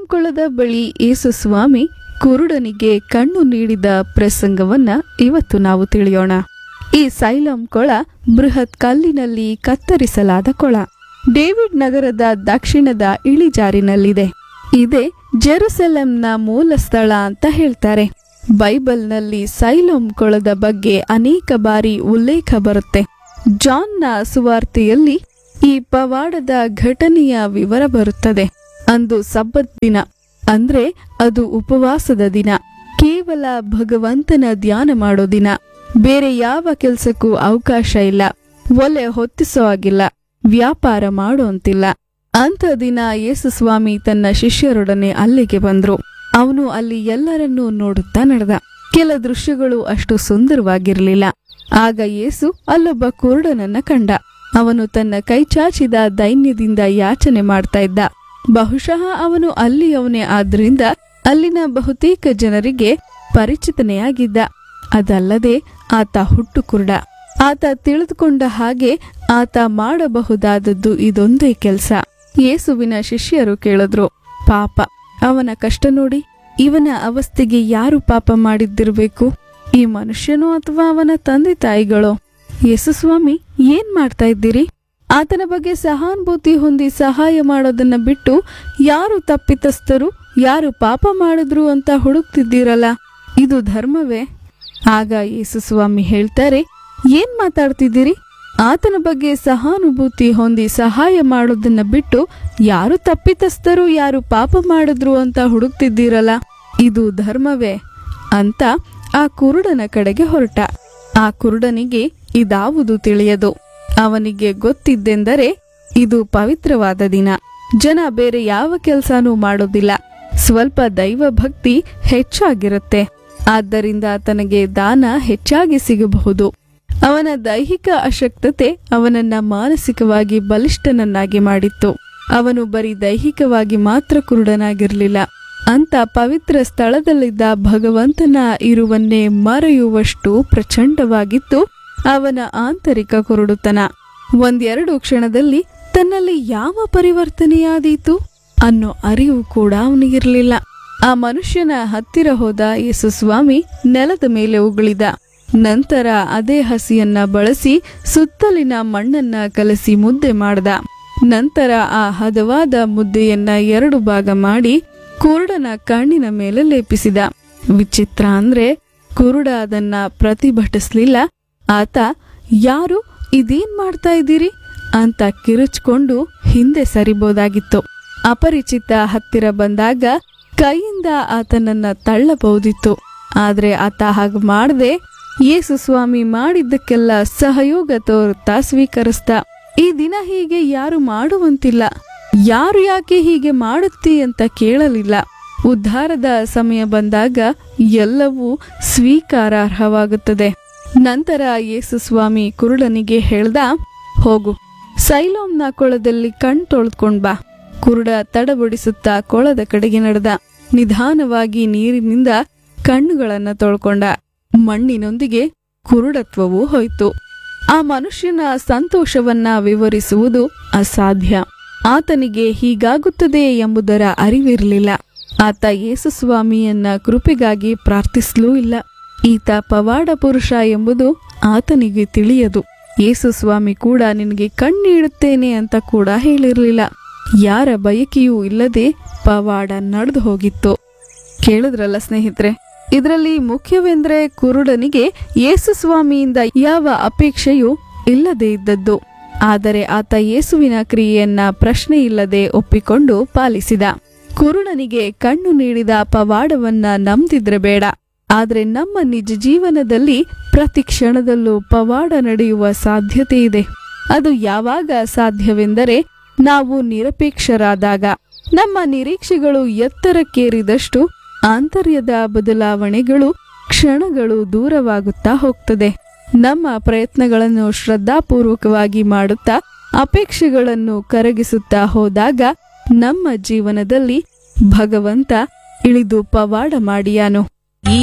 ಕೊಳದ ಬಳಿ ಯೇಸು ಸ್ವಾಮಿ ಕುರುಡನಿಗೆ ಕಣ್ಣು ನೀಡಿದ ಪ್ರಸಂಗವನ್ನ ಇವತ್ತು ನಾವು ತಿಳಿಯೋಣ ಈ ಸೈಲಂ ಕೊಳ ಬೃಹತ್ ಕಲ್ಲಿನಲ್ಲಿ ಕತ್ತರಿಸಲಾದ ಕೊಳ ಡೇವಿಡ್ ನಗರದ ದಕ್ಷಿಣದ ಇಳಿಜಾರಿನಲ್ಲಿದೆ ಇದೇ ಜೆರುಸೆಲೆಂನ ಮೂಲ ಸ್ಥಳ ಅಂತ ಹೇಳ್ತಾರೆ ಬೈಬಲ್ನಲ್ಲಿ ಸೈಲೋಮ್ ಕೊಳದ ಬಗ್ಗೆ ಅನೇಕ ಬಾರಿ ಉಲ್ಲೇಖ ಬರುತ್ತೆ ಜಾನ್ನ ಸುವಾರ್ತೆಯಲ್ಲಿ ಈ ಪವಾಡದ ಘಟನೆಯ ವಿವರ ಬರುತ್ತದೆ ಅಂದು ಸಬ್ಬತ್ ದಿನ ಅಂದ್ರೆ ಅದು ಉಪವಾಸದ ದಿನ ಕೇವಲ ಭಗವಂತನ ಧ್ಯಾನ ಮಾಡೋ ದಿನ ಬೇರೆ ಯಾವ ಕೆಲ್ಸಕ್ಕೂ ಅವಕಾಶ ಇಲ್ಲ ಒಲೆ ಹೊತ್ತಿಸೋ ಆಗಿಲ್ಲ ವ್ಯಾಪಾರ ಮಾಡೋಂತಿಲ್ಲ ಅಂಥ ದಿನ ಯೇಸು ಸ್ವಾಮಿ ತನ್ನ ಶಿಷ್ಯರೊಡನೆ ಅಲ್ಲಿಗೆ ಬಂದ್ರು ಅವನು ಅಲ್ಲಿ ಎಲ್ಲರನ್ನೂ ನೋಡುತ್ತಾ ನಡೆದ ಕೆಲ ದೃಶ್ಯಗಳು ಅಷ್ಟು ಸುಂದರವಾಗಿರಲಿಲ್ಲ ಆಗ ಯೇಸು ಅಲ್ಲೊಬ್ಬ ಕುರುಡನನ್ನ ಕಂಡ ಅವನು ತನ್ನ ಕೈ ಚಾಚಿದ ದೈನ್ಯದಿಂದ ಯಾಚನೆ ಮಾಡ್ತಾ ಇದ್ದ ಬಹುಶಃ ಅವನು ಅಲ್ಲಿಯವನೇ ಆದ್ರಿಂದ ಅಲ್ಲಿನ ಬಹುತೇಕ ಜನರಿಗೆ ಪರಿಚಿತನೆಯಾಗಿದ್ದ ಅದಲ್ಲದೆ ಆತ ಹುಟ್ಟು ಕುರುಡ ಆತ ತಿಳಿದುಕೊಂಡ ಹಾಗೆ ಆತ ಮಾಡಬಹುದಾದದ್ದು ಇದೊಂದೇ ಕೆಲ್ಸ ಯೇಸುವಿನ ಶಿಷ್ಯರು ಕೇಳಿದ್ರು ಪಾಪ ಅವನ ಕಷ್ಟ ನೋಡಿ ಇವನ ಅವಸ್ಥೆಗೆ ಯಾರು ಪಾಪ ಮಾಡಿದ್ದಿರ್ಬೇಕು ಈ ಮನುಷ್ಯನೋ ಅಥವಾ ಅವನ ತಂದೆ ತಾಯಿಗಳೋ ಯೇಸು ಸ್ವಾಮಿ ಏನ್ ಮಾಡ್ತಾ ಇದ್ದೀರಿ ಆತನ ಬಗ್ಗೆ ಸಹಾನುಭೂತಿ ಹೊಂದಿ ಸಹಾಯ ಮಾಡೋದನ್ನ ಬಿಟ್ಟು ಯಾರು ತಪ್ಪಿತಸ್ಥರು ಯಾರು ಪಾಪ ಮಾಡಿದ್ರು ಅಂತ ಹುಡುಕ್ತಿದ್ದೀರಲ್ಲ ಇದು ಧರ್ಮವೇ ಆಗ ಯೇಸು ಸ್ವಾಮಿ ಹೇಳ್ತಾರೆ ಏನ್ ಮಾತಾಡ್ತಿದ್ದೀರಿ ಆತನ ಬಗ್ಗೆ ಸಹಾನುಭೂತಿ ಹೊಂದಿ ಸಹಾಯ ಮಾಡೋದನ್ನ ಬಿಟ್ಟು ಯಾರು ತಪ್ಪಿತಸ್ಥರು ಯಾರು ಪಾಪ ಮಾಡಿದ್ರು ಅಂತ ಹುಡುಕ್ತಿದ್ದೀರಲ್ಲ ಇದು ಧರ್ಮವೇ ಅಂತ ಆ ಕುರುಡನ ಕಡೆಗೆ ಹೊರಟ ಆ ಕುರುಡನಿಗೆ ಇದಾವುದು ತಿಳಿಯದು ಅವನಿಗೆ ಗೊತ್ತಿದ್ದೆಂದರೆ ಇದು ಪವಿತ್ರವಾದ ದಿನ ಜನ ಬೇರೆ ಯಾವ ಕೆಲಸನೂ ಮಾಡೋದಿಲ್ಲ ಸ್ವಲ್ಪ ದೈವ ಭಕ್ತಿ ಹೆಚ್ಚಾಗಿರುತ್ತೆ ಆದ್ದರಿಂದ ತನಗೆ ದಾನ ಹೆಚ್ಚಾಗಿ ಸಿಗಬಹುದು ಅವನ ದೈಹಿಕ ಅಶಕ್ತತೆ ಅವನನ್ನ ಮಾನಸಿಕವಾಗಿ ಬಲಿಷ್ಠನನ್ನಾಗಿ ಮಾಡಿತ್ತು ಅವನು ಬರೀ ದೈಹಿಕವಾಗಿ ಮಾತ್ರ ಕುರುಡನಾಗಿರ್ಲಿಲ್ಲ ಅಂತ ಪವಿತ್ರ ಸ್ಥಳದಲ್ಲಿದ್ದ ಭಗವಂತನ ಇರುವನ್ನೇ ಮರೆಯುವಷ್ಟು ಪ್ರಚಂಡವಾಗಿತ್ತು ಅವನ ಆಂತರಿಕ ಕುರುಡುತನ ಒಂದೆರಡು ಕ್ಷಣದಲ್ಲಿ ತನ್ನಲ್ಲಿ ಯಾವ ಪರಿವರ್ತನೆಯಾದೀತು ಅನ್ನೋ ಅರಿವು ಕೂಡ ಅವನಿಗಿರಲಿಲ್ಲ ಆ ಮನುಷ್ಯನ ಹತ್ತಿರ ಹೋದ ಯೇಸು ಸ್ವಾಮಿ ನೆಲದ ಮೇಲೆ ಉಗುಳಿದ ನಂತರ ಅದೇ ಹಸಿಯನ್ನ ಬಳಸಿ ಸುತ್ತಲಿನ ಮಣ್ಣನ್ನ ಕಲಸಿ ಮುದ್ದೆ ಮಾಡ್ದ ನಂತರ ಆ ಹದವಾದ ಮುದ್ದೆಯನ್ನ ಎರಡು ಭಾಗ ಮಾಡಿ ಕುರುಡನ ಕಣ್ಣಿನ ಮೇಲೆ ಲೇಪಿಸಿದ ವಿಚಿತ್ರ ಅಂದ್ರೆ ಕುರುಡ ಅದನ್ನ ಪ್ರತಿಭಟಿಸ್ಲಿಲ್ಲ ಆತ ಯಾರು ಇದೇನ್ ಮಾಡ್ತಾ ಇದ್ದೀರಿ ಅಂತ ಕಿರುಚ್ಕೊಂಡು ಹಿಂದೆ ಸರಿಬೋದಾಗಿತ್ತು ಅಪರಿಚಿತ ಹತ್ತಿರ ಬಂದಾಗ ಕೈಯಿಂದ ಆತನನ್ನ ತಳ್ಳಬಹುದಿತ್ತು ಆದ್ರೆ ಆತ ಹಾಗೆ ಮಾಡದೆ ಯೇಸು ಸ್ವಾಮಿ ಮಾಡಿದ್ದಕ್ಕೆಲ್ಲ ಸಹಯೋಗ ತೋರುತ್ತಾ ಸ್ವೀಕರಿಸ್ದ ಈ ದಿನ ಹೀಗೆ ಯಾರು ಮಾಡುವಂತಿಲ್ಲ ಯಾರು ಯಾಕೆ ಹೀಗೆ ಮಾಡುತ್ತಿ ಅಂತ ಕೇಳಲಿಲ್ಲ ಉದ್ಧಾರದ ಸಮಯ ಬಂದಾಗ ಎಲ್ಲವೂ ಸ್ವೀಕಾರಾರ್ಹವಾಗುತ್ತದೆ ನಂತರ ಯೇಸು ಸ್ವಾಮಿ ಕುರುಡನಿಗೆ ಹೇಳ್ದ ಹೋಗು ಸೈಲೋಮ್ನ ಕೊಳದಲ್ಲಿ ಕಣ್ ತೊಳೆದ್ಕೊಂಡ್ ಬಾ ಕುರುಡ ತಡಬಡಿಸುತ್ತಾ ಕೊಳದ ಕಡೆಗೆ ನಡೆದ ನಿಧಾನವಾಗಿ ನೀರಿನಿಂದ ಕಣ್ಣುಗಳನ್ನ ತೊಳ್ಕೊಂಡ ಮಣ್ಣಿನೊಂದಿಗೆ ಕುರುಡತ್ವವೂ ಹೋಯ್ತು ಆ ಮನುಷ್ಯನ ಸಂತೋಷವನ್ನ ವಿವರಿಸುವುದು ಅಸಾಧ್ಯ ಆತನಿಗೆ ಹೀಗಾಗುತ್ತದೆ ಎಂಬುದರ ಅರಿವಿರಲಿಲ್ಲ ಆತ ಯೇಸುಸ್ವಾಮಿಯನ್ನ ಕೃಪೆಗಾಗಿ ಪ್ರಾರ್ಥಿಸಲೂ ಇಲ್ಲ ಈತ ಪವಾಡ ಪುರುಷ ಎಂಬುದು ಆತನಿಗೆ ತಿಳಿಯದು ಯೇಸುಸ್ವಾಮಿ ಕೂಡ ನಿನಗೆ ಕಣ್ಣೀಡುತ್ತೇನೆ ಅಂತ ಕೂಡ ಹೇಳಿರಲಿಲ್ಲ ಯಾರ ಬಯಕೆಯೂ ಇಲ್ಲದೆ ಪವಾಡ ನಡೆದು ಹೋಗಿತ್ತು ಕೇಳಿದ್ರಲ್ಲ ಸ್ನೇಹಿತರೆ ಇದರಲ್ಲಿ ಮುಖ್ಯವೆಂದ್ರೆ ಕುರುಡನಿಗೆ ಯೇಸು ಸ್ವಾಮಿಯಿಂದ ಯಾವ ಅಪೇಕ್ಷೆಯೂ ಇಲ್ಲದೆ ಇದ್ದದ್ದು ಆದರೆ ಆತ ಯೇಸುವಿನ ಕ್ರಿಯೆಯನ್ನ ಪ್ರಶ್ನೆ ಇಲ್ಲದೆ ಒಪ್ಪಿಕೊಂಡು ಪಾಲಿಸಿದ ಕುರುಡನಿಗೆ ಕಣ್ಣು ನೀಡಿದ ಪವಾಡವನ್ನ ನಂಬ್ದಿದ್ರೆ ಬೇಡ ಆದ್ರೆ ನಮ್ಮ ನಿಜ ಜೀವನದಲ್ಲಿ ಪ್ರತಿ ಕ್ಷಣದಲ್ಲೂ ಪವಾಡ ನಡೆಯುವ ಸಾಧ್ಯತೆ ಇದೆ ಅದು ಯಾವಾಗ ಸಾಧ್ಯವೆಂದರೆ ನಾವು ನಿರಪೇಕ್ಷರಾದಾಗ ನಮ್ಮ ನಿರೀಕ್ಷೆಗಳು ಎತ್ತರಕ್ಕೇರಿದಷ್ಟು ಆಂತರ್ಯದ ಬದಲಾವಣೆಗಳು ಕ್ಷಣಗಳು ದೂರವಾಗುತ್ತಾ ಹೋಗ್ತದೆ ನಮ್ಮ ಪ್ರಯತ್ನಗಳನ್ನು ಶ್ರದ್ಧಾಪೂರ್ವಕವಾಗಿ ಮಾಡುತ್ತಾ ಅಪೇಕ್ಷೆಗಳನ್ನು ಕರಗಿಸುತ್ತಾ ಹೋದಾಗ ನಮ್ಮ ಜೀವನದಲ್ಲಿ ಭಗವಂತ ಇಳಿದು ಪವಾಡ ಮಾಡಿಯಾನು